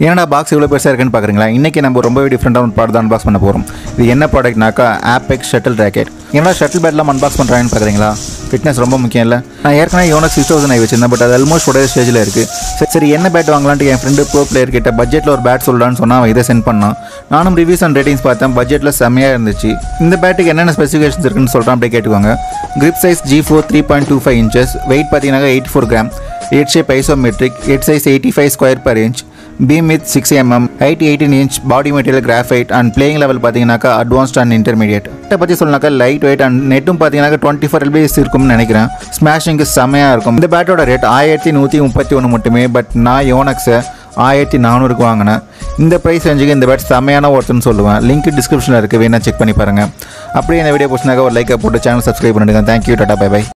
ஏன்னா பாக்ஸ் இவ்வளோ பெருசாக இருக்குன்னு பார்க்குறீங்களா இன்றைக்கி நம்ம ரொம்பவே டிஃப்ரெண்ட்டாக ஒரு ப்ராடக்ட் அன்பாக்ஸ் பண்ண போகிறோம் இது என்ன ப்ராடக்ட்னாக்கா ஆப்பெக்ஸ் ஷட்டில் ராக்கெட் ஏன்னா ஷட்டில் பேட்லாம் அன்பாக்ஸ் பண்ணுறாங்கன்னு பார்க்குறீங்களா ஃபிட்னஸ் ரொம்ப முக்கியம் இல்லை நான் ஏற்கனவே யோனஸ் சிக்ஸ் தௌசண்ட் ஐ வச்சிருந்தேன் பட் அது ஆல்மோஸ்ட் உடைய ஸ்டேஜில் இருக்குது சரி சரி என்ன பேட் வாங்கலான்ட்டு என் ஃப்ரெண்டு ப்ரோ பிளேயர் கிட்ட பட்ஜெட்டில் ஒரு பேட் சொல்லலான்னு சொன்னால் அவன் இதை சென்ட் பண்ணான் நானும் ரிவ்யூஸ் அண்ட் ரேட்டிங்ஸ் பார்த்தேன் பட்ஜெட்டில் செம்மையாக இருந்துச்சு இந்த பேட்டுக்கு என்னென்ன ஸ்பெசிஃபிகேஷன்ஸ் இருக்குன்னு சொல்கிறேன் அப்படியே கேட்டுக்கோங்க grip size G four three point two five inches weight பார்த்தீங்கன்னா eighty four gram head shape isometric head size eighty five square per inch beam width six mm height eighteen inch body material graphite and playing level பார்த்தீங்கன்னாக்கா advanced and intermediate இதை பற்றி சொல்லனாக்கா light weight and நெட்டும் பார்த்தீங்கன்னா twenty four LBS இருக்கும்னு நினைக்கிறேன் ஸ்மாஷிங்கு செம்மையாக இருக்கும் இந்த பேட்டோட ரேட் ஆயிரத்தி நூற்றி முப்பத்தி ஒன்று மட்டுமே பட் நான் யோனக்ஸை ஆயிரத்தி நானூறுக்கு வாங்கினேன் இந்த ப்ரைஸ் ரேஞ்சுக்கு இந்த பேட் செம்மையான ஒருத்தன்னு சொல்லுவேன் லிங்க் டிஸ்கிரிப்ஷனில் இருக்குது வேணா செக் பண்ணி பாருங்கள் அப்படியே இந்த வீடியோ பிடிச்சினாக்கா ஒரு லைக்கை போட்டு சேனல் சப்ஸ்கிரைப் பண்ணிடுங்க தேங்க்யூ டாடா பை பை